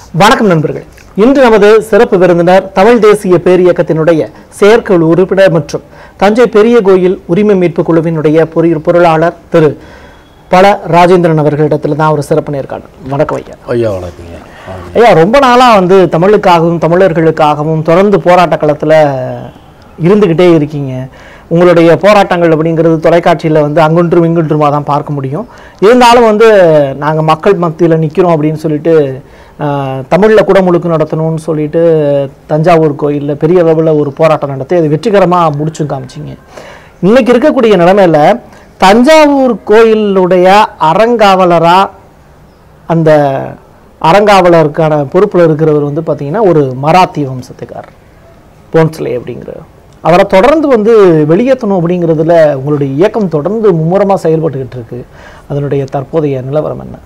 வணக்கம் நண்பர்கள் இன்று நமது சிறப்பு விருந்தினர் தமிழ் தேசிய பேரியக்கத்தினுடைய செயற்குழு உறுப்பினர் மற்றும் தஞ்சை பெரிய கோயில் உரிமை மீட்பு குழுவினுடைய பொறியியல் பொருளாளர் திரு பல ராஜேந்திரன் அவர்களிடத்துல தான் ஒரு சிறப்பு நேர்காணல் வணக்கம் ஐயா ஐயா வணக்கங்க ஆ. ஐயா ரொம்ப நாளா வந்து தமிழுக்காகவும் தமிழர்களுக்காகவும் தொடர்ந்து போராட்ட களத்துல இருந்துகிட்டே இருக்கீங்க உங்களுடைய போராட்டங்கள் அப்படிங்கிறது தொலைக்காட்சியில வந்து அங்குன்றும் இங்குன்றுமா தான் பார்க்க முடியும் இருந்தாலும் வந்து நாங்க மக்கள் மத்தியில நிக்கிறோம் அப்படின்னு சொல்லிட்டு ஆஹ், தமிழ்ல குடமுழுக்கு நடத்தணும்னு சொல்லிட்டு தஞ்சாவூர் கோயில்ல பெரிய அளவுல ஒரு போராட்டம் நடத்தி அது வெற்றிகரமா முடிச்சும் காமிச்சிங்க இன்னைக்கு இருக்கக்கூடிய நிலைமையில தஞ்சாவூர் கோயிலுடைய அறங்காவலரா அந்த அறங்காவலருக்கான பொறுப்பில் இருக்கிறவர் வந்து பார்த்தீங்கன்னா ஒரு மராத்தி வம்சத்துக்காரர் போன்ஸ்லே அப்படிங்கிறவர் அவரை தொடர்ந்து வந்து வெளியேற்றணும் அப்படிங்கிறதுல உங்களுடைய இயக்கம் தொடர்ந்து மும்முரமாக செயல்பட்டுக்கிட்டு இருக்கு அதனுடைய தற்போதைய நிலவரம் என்ன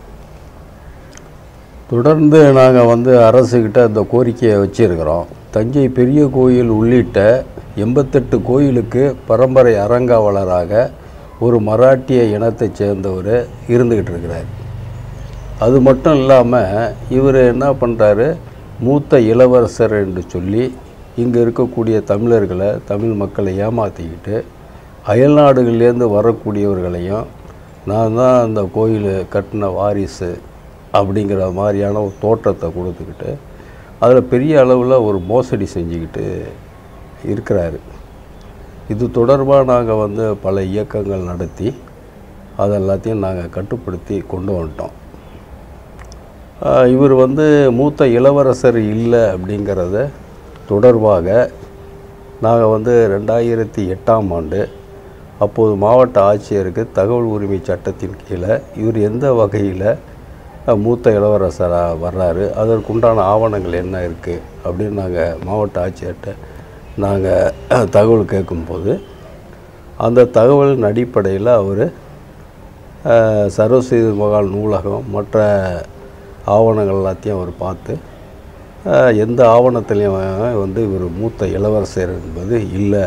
தொடர்ந்து நாங்கள் வந்து அரசுக்கிட்ட அந்த கோரிக்கையை வச்சிருக்கிறோம் தஞ்சை பெரிய கோயில் உள்ளிட்ட எண்பத்தெட்டு கோயிலுக்கு பரம்பரை அறங்காவலராக ஒரு மராட்டிய இனத்தைச் சேர்ந்தவர் இருந்துக்கிட்டு இருக்கிறார் அது மட்டும் இல்லாமல் இவர் என்ன பண்ணுறாரு மூத்த இளவரசர் என்று சொல்லி இங்கே இருக்கக்கூடிய தமிழர்களை தமிழ் மக்களை ஏமாற்றிக்கிட்டு அயல்நாடுகள்லேருந்து வரக்கூடியவர்களையும் நான் தான் அந்த கோயில் கட்டின வாரிசு அப்படிங்கிற மாதிரியான ஒரு தோற்றத்தை கொடுத்துக்கிட்டு அதில் பெரிய அளவில் ஒரு மோசடி செஞ்சுக்கிட்டு இருக்கிறாரு இது தொடர்பாக நாங்கள் வந்து பல இயக்கங்கள் நடத்தி அது எல்லாத்தையும் நாங்கள் கட்டுப்படுத்தி கொண்டு வந்துட்டோம் ஆஹ் இவர் வந்து மூத்த இளவரசர் இல்லை அப்படிங்கிறத தொடர்பாக நாங்கள் வந்து ரெண்டாயிரத்தி எட்டாம் ஆண்டு அப்போது மாவட்ட ஆட்சியருக்கு தகவல் உரிமை சட்டத்தின் கீழே இவர் எந்த வகையில் அஹ், மூத்த இளவரசராக வர்றாரு அதற்குண்டான ஆவணங்கள் என்ன இருக்குது அப்படின்னு நாங்கள் மாவட்ட ஆட்சியர்கிட்ட நாங்கள் தகவல் கேட்கும்போது அந்த தகவலின் அடிப்படையில் அவர் சரஸ்வதி மகால் நூலகம் மற்ற ஆவணங்கள் எல்லாத்தையும் அவர் பார்த்து அஹ், எந்த ஆவணத்திலையும் வந்து இவர் மூத்த இளவரசர் என்பது இல்லை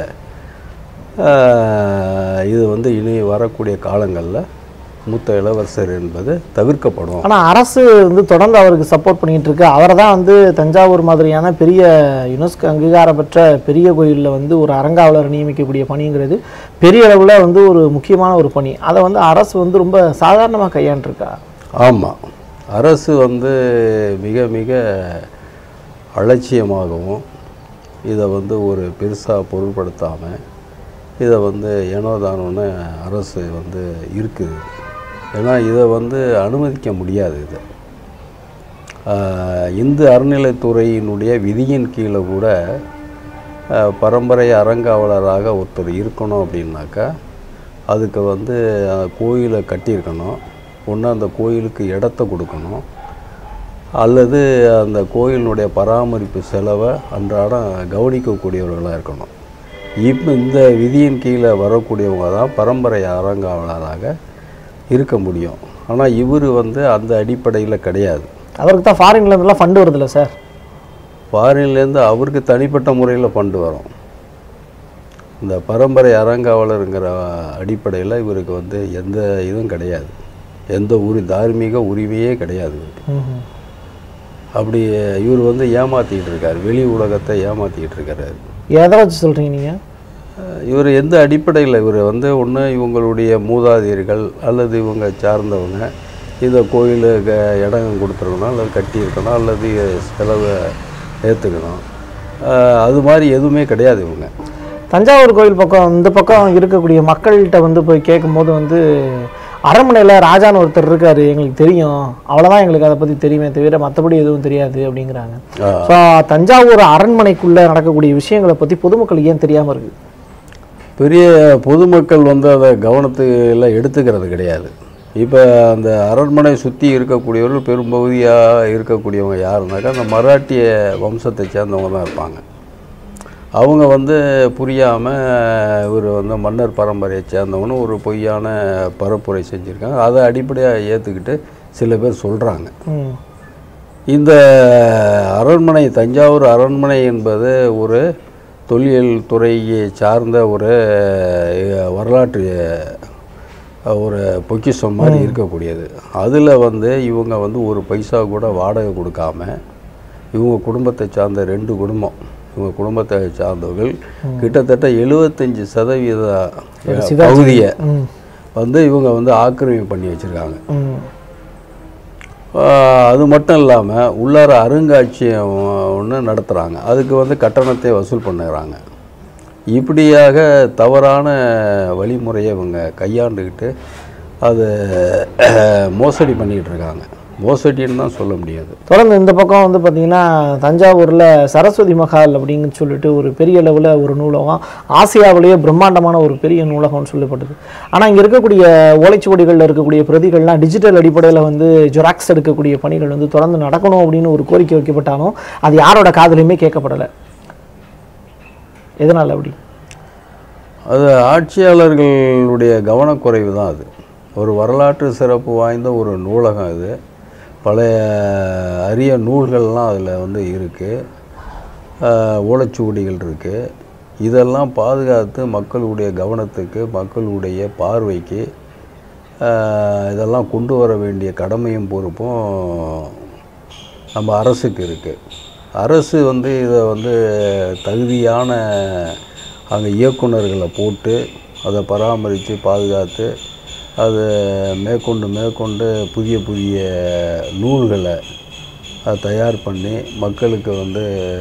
அஹ், இது வந்து இனி வரக்கூடிய காலங்களில் மூத்த இளவரசர் என்பது தவிர்க்கப்படும் ஆனால் அரசு வந்து தொடர்ந்து அவருக்கு சப்போர்ட் பண்ணிட்டு இருக்கு அவரை தான் வந்து தஞ்சாவூர் மாதிரியான பெரிய யுனெஸ்கோ அங்கீகாரம் பெற்ற பெரிய கோயிலில் வந்து ஒரு அறங்காவலர் நியமிக்கக்கூடிய பணிங்கிறது பெரிய அளவில் வந்து ஒரு முக்கியமான ஒரு பணி அதை வந்து அரசு வந்து ரொம்ப சாதாரணமாக கையாண்டிருக்கா ஆமாம் அரசு வந்து மிக மிக அலட்சியமாகவும் இதை வந்து ஒரு பெருசாக பொருட்படுத்தாமல் இதை வந்து ஏனோதானோன்னு அரசு வந்து இருக்குது ஏன்னா இதை வந்து அனுமதிக்க முடியாது இது ஆஹ் இந்து அறநிலைத்துறையினுடைய விதியின் கீழே கூட ஆஹ் பரம்பரை அறங்காவலராக ஒருத்தர் இருக்கணும் அப்படின்னாக்கா அதுக்கு வந்து அந்த கோயிலை கட்டியிருக்கணும் ஒன்று அந்த கோயிலுக்கு இடத்த கொடுக்கணும் அல்லது அந்த கோயிலினுடைய பராமரிப்பு செலவை அன்றாடம் கவனிக்கக்கூடியவர்களாக இருக்கணும் இப்போ இந்த விதியின் கீழே வரக்கூடியவங்க தான் பரம்பரை அறங்காவலராக இருக்க முடியும் ஆனால் இவர் வந்து அந்த அடிப்படையில் கிடையாது அவருக்கு தான் ஃபாரின்ல இருந்தெல்லாம் ஃபண்டு வருதுல்ல சார் ஃபாரின்லேருந்து அவருக்கு தனிப்பட்ட முறையில் ஃபண்டு வரும் இந்த பரம்பரை அறங்காவலருங்கிற அடிப்படையில் இவருக்கு வந்து எந்த இதுவும் கிடையாது எந்த உரி தார்மீக உரிமையே கிடையாது இவருக்கு ம்ஹும். அப்படி இவர் வந்து ஏமாற்றிக்கிட்டு இருக்கார் வெளி உலகத்தை ஏமாற்றிக்கிட்டு இருக்காரு எதை வச்சு சொல்கிறீங்க நீங்கள் அஹ் இவர் எந்த அடிப்படையில் இவர் வந்து ஒன்று இவங்களுடைய மூதாதையர்கள் அல்லது இவங்க சார்ந்தவங்க இந்த கோயிலுக்கு இடம் கொடுத்துருக்கணும் அல்லது கட்டியிருக்கணும் அல்லது செலவை ஏற்றுக்கணும் அது மாதிரி எதுவுமே கிடையாது இவங்க தஞ்சாவூர் கோயில் பக்கம் இந்த பக்கம் இருக்கக்கூடிய மக்கள்கிட்ட வந்து போய் கேட்கும்போது வந்து அரண்மனையில் ராஜான்னு ஒருத்தர் இருக்காரு எங்களுக்கு தெரியும் அவ்வளோதான் எங்களுக்கு அதை பற்றி தெரியுமே தவிர மற்றபடி எதுவும் தெரியாது அப்படிங்கிறாங்க ஆஹ் ஸோ தஞ்சாவூர் அரண்மனைக்குள்ளே நடக்கக்கூடிய விஷயங்களை பற்றி பொதுமக்களுக்கு ஏன் தெரியாமல் இருக்குது பெரிய பொதுமக்கள் வந்து அதை கவனத்தில் எடுத்துக்கிறது கிடையாது இப்போ அந்த அரண்மனை சுற்றி இருக்கக்கூடியவர்கள் பெரும்பகுதியாக இருக்கக்கூடியவங்க யாருனாக்கா அந்த மராட்டிய வம்சத்தை சேர்ந்தவங்க தான் இருப்பாங்க அவங்க வந்து புரியாமல் இவர் வந்து மன்னர் பரம்பரையை சேர்ந்தவங்கன்னு ஒரு பொய்யான பரப்புரை செஞ்சுருக்காங்க அதை அடிப்படையாக ஏற்றுக்கிட்டு சில பேர் சொல்கிறாங்க ம் இந்த அரண்மனை தஞ்சாவூர் அரண்மனை என்பது ஒரு தொல்லியல் துறையை சார்ந்த ஒரு அஹ், வரலாற்று அஹ், ஒரு பொக்கிஷம் மாதிரி இருக்கக்கூடியது அதில் வந்து இவங்க வந்து ஒரு பைசா கூட வாடகை கொடுக்காம இவங்க குடும்பத்தை சார்ந்த ரெண்டு குடும்பம் இவங்க குடும்பத்தை சார்ந்தவர்கள் கிட்டத்தட்ட எழுபத்தஞ்சி சதவீத பகுதியை ம் வந்து இவங்க வந்து ஆக்கிரமிப்பு பண்ணி வச்சுருக்காங்க ம் அது மட்டும் இல்லாமல் உள்ளார அருங்காட்சியகம் ஒன்று நடத்துகிறாங்க அதுக்கு வந்து கட்டணத்தை வசூல் பண்ணுறாங்க இப்படியாக தவறான வழிமுறையை இவங்க கையாண்டுக்கிட்டு அது மோசடி பண்ணிக்கிட்டு இருக்காங்க மோசடின்னு தான் சொல்ல முடியாது தொடர்ந்து இந்த பக்கம் வந்து பார்த்தீங்கன்னா தஞ்சாவூரில் சரஸ்வதி மஹால் அப்படின்னு சொல்லிட்டு ஒரு பெரிய அளவில் ஒரு நூலகம் ஆசியாவிலேயே பிரம்மாண்டமான ஒரு பெரிய நூலகம்னு சொல்லப்படுது ஆனால் இங்கே இருக்கக்கூடிய ஓலைச்சுவடிகளில் இருக்கக்கூடிய பிரதிகள்லாம் டிஜிட்டல் அடிப்படையில் வந்து ஜெராக்ஸ் எடுக்கக்கூடிய பணிகள் வந்து தொடர்ந்து நடக்கணும் அப்படின்னு ஒரு கோரிக்கை வைக்கப்பட்டாலும் அது யாரோட காதுலையுமே கேட்கப்படலை எதனால் அப்படி அது ஆட்சியாளர்களுடைய கவனக்குறைவு தான் அது ஒரு வரலாற்று சிறப்பு வாய்ந்த ஒரு நூலகம் இது பழைய அரிய நூல்கள்லாம் அதில் வந்து இருக்குது ஓலைச்சுவடிகள் இருக்குது இதெல்லாம் பாதுகாத்து மக்களுடைய கவனத்துக்கு மக்களுடைய பார்வைக்கு ஆஹ், இதெல்லாம் கொண்டு வர வேண்டிய கடமையும் பொறுப்பும் நம்ம அரசுக்கு இருக்குது அரசு வந்து இதை வந்து தகுதியான அங்கே இயக்குனர்களை போட்டு அதை பராமரித்து பாதுகாத்து அதை மேற்கொண்டு மேற்கொண்டு புதிய புதிய நூல்களை அதை தயார் பண்ணி மக்களுக்கு வந்து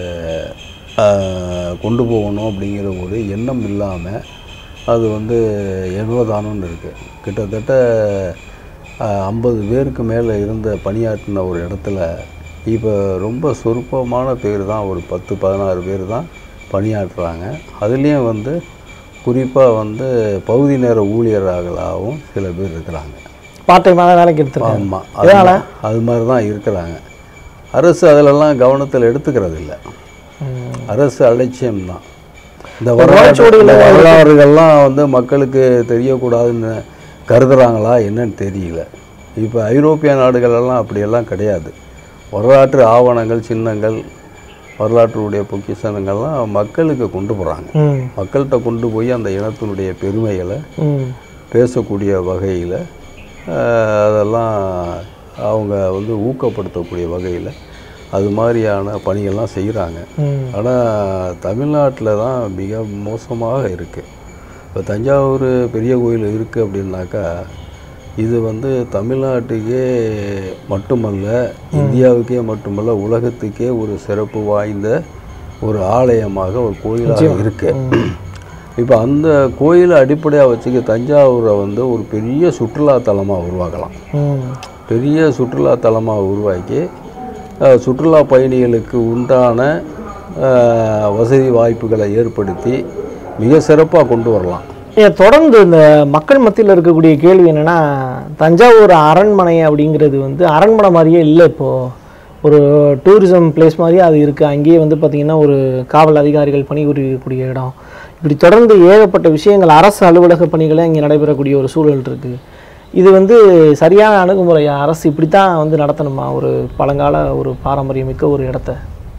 ஆஹ், கொண்டு போகணும் அப்படிங்கிற ஒரு எண்ணம் இல்லாமல் அது வந்து எண்பதானம்னு இருக்குது கிட்டத்தட்ட ஐம்பது பேருக்கு மேலே இருந்த பணியாற்றின ஒரு இடத்துல இப்போ ரொம்ப சொற்பமான பேர் தான் ஒரு பத்து பதினாறு பேர் தான் பணியாற்றுறாங்க அதுலேயும் வந்து குறிப்பாக வந்து பகுதி நேர ஊழியர்களாகவும் சில பேர் இருக்கிறாங்க பார்ட் டைமாக வேலைக்கு எடுத்துருக்காங்க ஆமாம் அதனால அது மாதிரி தான் இருக்கிறாங்க அரசு அதிலெல்லாம் கவனத்தில் எடுத்துக்கிறது இல்லை ம். அரசு அலட்சியம்தான் இந்த வரலாற்று இந்த வரலாறுகள்லாம் வந்து மக்களுக்கு தெரியக்கூடாதுன்னு கருதுறாங்களா என்னன்னு தெரியல இப்போ ஐரோப்பிய நாடுகளெல்லாம் அப்படியெல்லாம் கிடையாது வரலாற்று ஆவணங்கள் சின்னங்கள் வரலாற்றுடைய பொக்கிஷங்கள்லாம் மக்களுக்கு கொண்டு போகிறாங்க ம் மக்கள்கிட்ட கொண்டு போய் அந்த இனத்தினுடைய பெருமைகளை ம் பேசக்கூடிய வகையில் அதெல்லாம் அவங்க வந்து ஊக்கப்படுத்தக்கூடிய வகையில் அது மாதிரியான பணிகள்லாம் செய்கிறாங்க ம் ஆனால் தமிழ்நாட்டில் தான் மிக மோசமாக இருக்குது இப்போ தஞ்சாவூர் பெரிய கோயில் இருக்குது அப்படின்னாக்கா இது வந்து தமிழ்நாட்டுக்கே மட்டுமல்ல இந்தியாவுக்கே மட்டுமல்ல உலகத்துக்கே ஒரு சிறப்பு வாய்ந்த ஒரு ஆலயமாக ஒரு கோயிலாக இருக்குது இப்போ அந்த கோயிலை அடிப்படையாக வச்சுக்க தஞ்சாவூரை வந்து ஒரு பெரிய சுற்றுலா தலமாக உருவாக்கலாம் ம் பெரிய சுற்றுலா தலமாக உருவாக்கி அஹ், சுற்றுலா பயணிகளுக்கு உண்டான அஹ், வசதி வாய்ப்புகளை ஏற்படுத்தி மிக சிறப்பாக கொண்டு வரலாம் ஏன் தொடர்ந்து இந்த மக்கள் மத்தியில் இருக்கக்கூடிய கேள்வி என்னன்னா தஞ்சாவூர் அரண்மனை அப்படிங்கிறது வந்து அரண்மனை மாதிரியே இல்லை இப்போ ஒரு டூரிசம் பிளேஸ் மாதிரியே அது இருக்குது அங்கேயே வந்து பார்த்திங்கன்னா ஒரு காவல் அதிகாரிகள் பணிபுரியக்கூடிய இடம் இப்படி தொடர்ந்து ஏகப்பட்ட விஷயங்கள் அரசு அலுவலக பணிகளே இங்கே நடைபெறக்கூடிய ஒரு சூழல் இருக்குது இது வந்து சரியான அணுகுமுறையா அரசு இப்படி தான் வந்து நடத்தணுமா ஒரு பழங்கால ஒரு பாரம்பரியமிக்க ஒரு இடத்த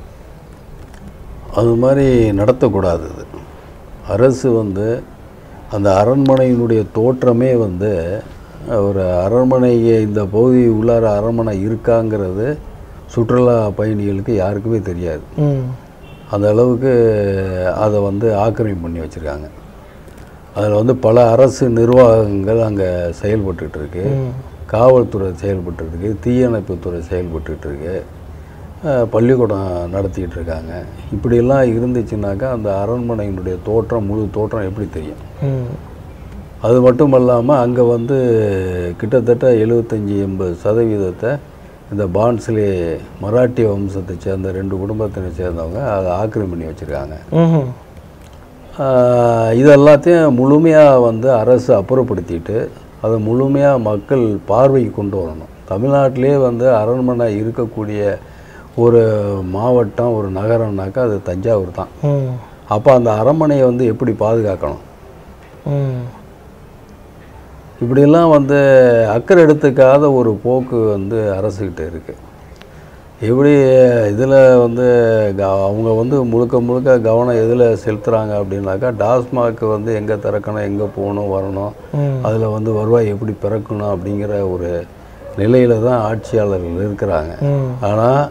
அது மாதிரி நடத்தக்கூடாது இது அரசு வந்து அந்த அரண்மனையினுடைய தோற்றமே வந்து ஒரு அரண்மனையை இந்த பகுதி உள்ளார அரண்மனை இருக்காங்கிறது சுற்றுலா பயணிகளுக்கு யாருக்குமே தெரியாது ம் அந்த அளவுக்கு அதை வந்து ஆக்கிரமிப்பு பண்ணி வச்சுருக்காங்க அதில் வந்து பல அரசு நிர்வாகங்கள் அங்கே செயல்பட்டுட்டு இருக்கு ம் காவல்துறை செயல்பட்டுட்டு இருக்கு தீயணைப்புத்துறை செயல்பட்டுட்டு இருக்கு அஹ், பள்ளிக்கூடம் நடத்திக்கிட்டு இருக்காங்க இப்படியெல்லாம் இருந்துச்சுனாக்கா அந்த அரண்மனையினுடைய தோற்றம் முழு தோற்றம் எப்படி தெரியும் ம் அது மட்டும் இல்லாமல் அங்கே வந்து கிட்டத்தட்ட எழுபத்தஞ்சி எண்பது சதவீதத்தை இந்த பான்ஸ்லே மராட்டிய வம்சத்தை சேர்ந்த ரெண்டு குடும்பத்தினை சேர்ந்தவங்க அதை ஆக்கிரமி பண்ணி வச்சுருக்காங்க ம்ஹும். இது எல்லாத்தையும் முழுமையாக வந்து அரசு அப்புறப்படுத்திட்டு அதை முழுமையாக மக்கள் பார்வைக்கு கொண்டு வரணும் தமிழ்நாட்டிலே வந்து அரண்மனை இருக்கக்கூடிய ஒரு மாவட்டம் ஒரு நகரம்னாக்கா அது தஞ்சாவூர் தான் ம் அப்போ அந்த அரண்மனையை வந்து எப்படி பாதுகாக்கணும் ம் இப்படியெல்லாம் வந்து அக்கறை எடுத்துக்காத ஒரு போக்கு வந்து அரசுக்கிட்ட இருக்குது எப்படி இதில் வந்து க- அவங்க வந்து முழுக்க முழுக்க கவனம் எதில் செலுத்துகிறாங்க அப்படின்னாக்கா டாஸ்மாக் வந்து எங்கே திறக்கணும் எங்கே போகணும் வரணும் ம் அதில் வந்து வருவாய் எப்படி பிறக்கணும் அப்படிங்கிற ஒரு நிலையில் தான் ஆட்சியாளர்கள் இருக்கிறாங்க ம் ஆனால்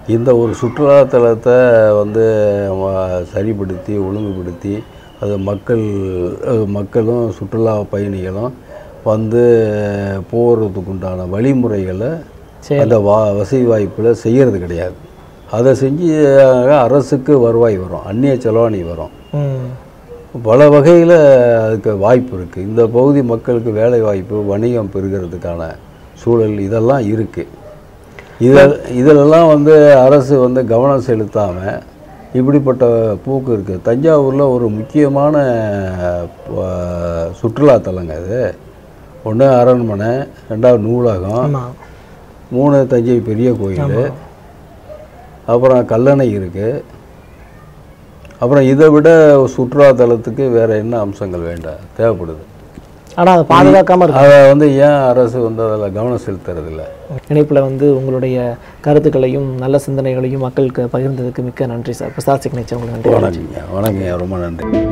இந்த ஒரு சுற்றுலாத்தலத்தை வந்து வ- சரிப்படுத்தி ஒழுங்குபடுத்தி அது மக்கள் அது மக்களும் சுற்றுலா பயணிகளும் வந்து போகிறதுக்கு உண்டான வழிமுறைகளை சரி அந்த வா வசதி வாய்ப்பில் செய்கிறது கிடையாது அதை செஞ்சு அரசுக்கு வருவாய் வரும் அந்நிய செலவாணி வரும் ம் பல வகையில் அதுக்கு வாய்ப்பு இருக்குது இந்த பகுதி மக்களுக்கு வேலை வாய்ப்பு வணிகம் பெருகிறதுக்கான சூழல் இதெல்லாம் இருக்குது இதில் இதிலெல்லாம் வந்து அரசு வந்து கவனம் செலுத்தாமல் இப்படிப்பட்ட போக்கு இருக்குது தஞ்சாவூரில் ஒரு முக்கியமான அஹ், சுற்றுலாத்தலங்க இது ஒன்று அரண்மனை ரெண்டாவது நூலகம் ஆமாம் மூணு தஞ்சை பெரிய கோயில் அப்புறம் கல்லணை இருக்குது அப்புறம் இதை விட சுற்றுலாத்தலத்துக்கு வேறு என்ன அம்சங்கள் வேண்டாம் தேவைப்படுது ஆனால் அதை பாதுகாக்காமல் இருக்கு அதை வந்து ஏன் அரசு வந்து அதில் கவனம் செலுத்துறதில்ல இணைப்பில் வந்து உங்களுடைய கருத்துக்களையும் நல்ல சிந்தனைகளையும் மக்களுக்கு பகிர்ந்ததுக்கு மிக்க நன்றி சார் பிரசாத் சிக்னேச்சர் உங்களுக்கு நன்றி வணக்கங்க வணக்கங்க ரொம்ப நன்றி